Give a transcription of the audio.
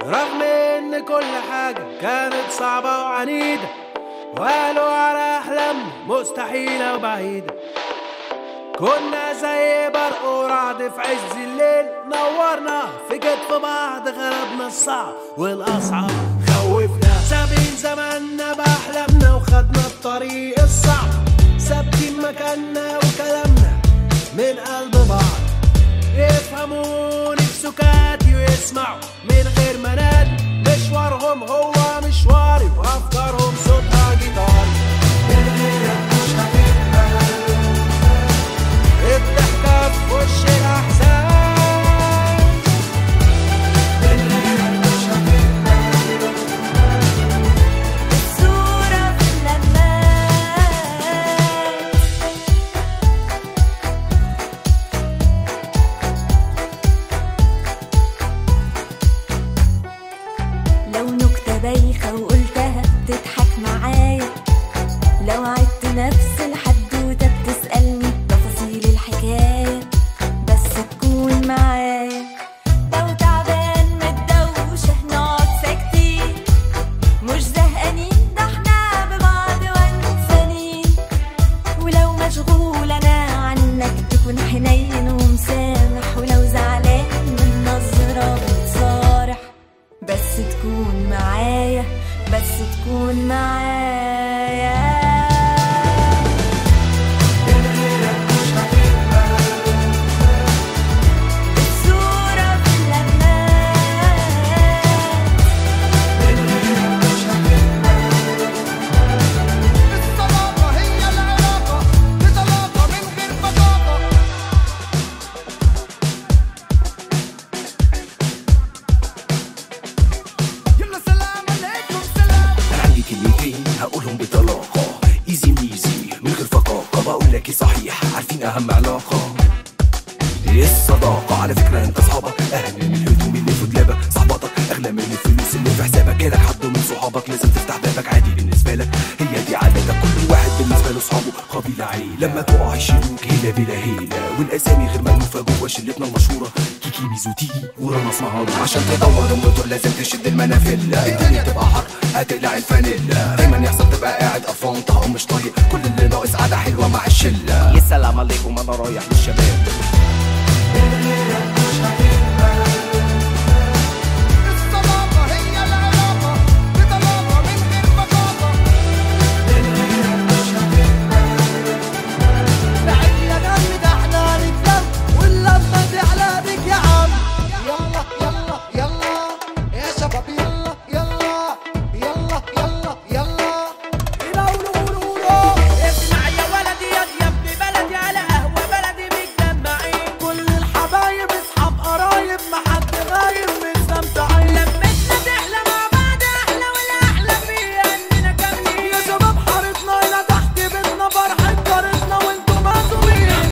رغم ان كل حاجة كانت صعبة وعنيدة وقالوا على احلامنا مستحيلة وبعيدة كنا زي برق ورعد في عز الليل نورنا في كتف بعض غلبنا الصعب والاصعب خوفنا سابين زماننا باحلامنا وخدنا الطريق الصعب ثابتين مكاننا وكلامنا من قلب بعض يفهموني بسكاتي ويسمعوا من غير ما نادي مشوارهم هو مشواري وافكارهم صوتها جيتاري من غيرك مش هتقبل الضحكة في وش الأحزان من غيرك مش هتقبل الصورة في اللمات لو نكتة بايخة وقلتها بتضحك معايا لو عدت نفس الحدوتة بتسألني تفاصيل الحكاية بس تكون معايا لو تعبان متدوشة نقعد ساكتين مش زهقانين ده احنا ببعض وانسانين ولو مشغول انا عنك تكون حنين ومسامح ولو زعلان من نظرة بتصارح بس تكون معايا بس تكون معايا الصورة في اللمات الصداقة هي العلاقة بطلاقة من غير بطاقة يلا سلام عليكم سلام انا عندي كلمتين هقولهم بطلاقة ايزي ميزي من غير فقاقة بقول لك إيه صحيح عارفين اهم علاقة ايه الصداقة على فكرة انت صحابك اهم من الهدوم اللي في دولابك صحباتك اغلى من الفلوس اللي في حسابك جالك حد من صحابك لازم تفتح بابك عادي بالنسبة لك هي دي عادتك كل واحد بالنسبة له صحابه قبيلة عيلة لما تقع يشيلوك هيلة بلا هيلة والاسامي غير مألوفة جوه شلتنا المشهورة كيكي ميزو تيجي ورانا اسمها عشان تدور الموتور لازم تشد المنافلة الدنيا تبقى حر هتقلع الفانيلا دايما يحصل تبقى قاعد قرفان طهق مش طايق كل اللي ناقص قعدة حلوة مع الشلة يا سلام عليكم انا رايح للشباب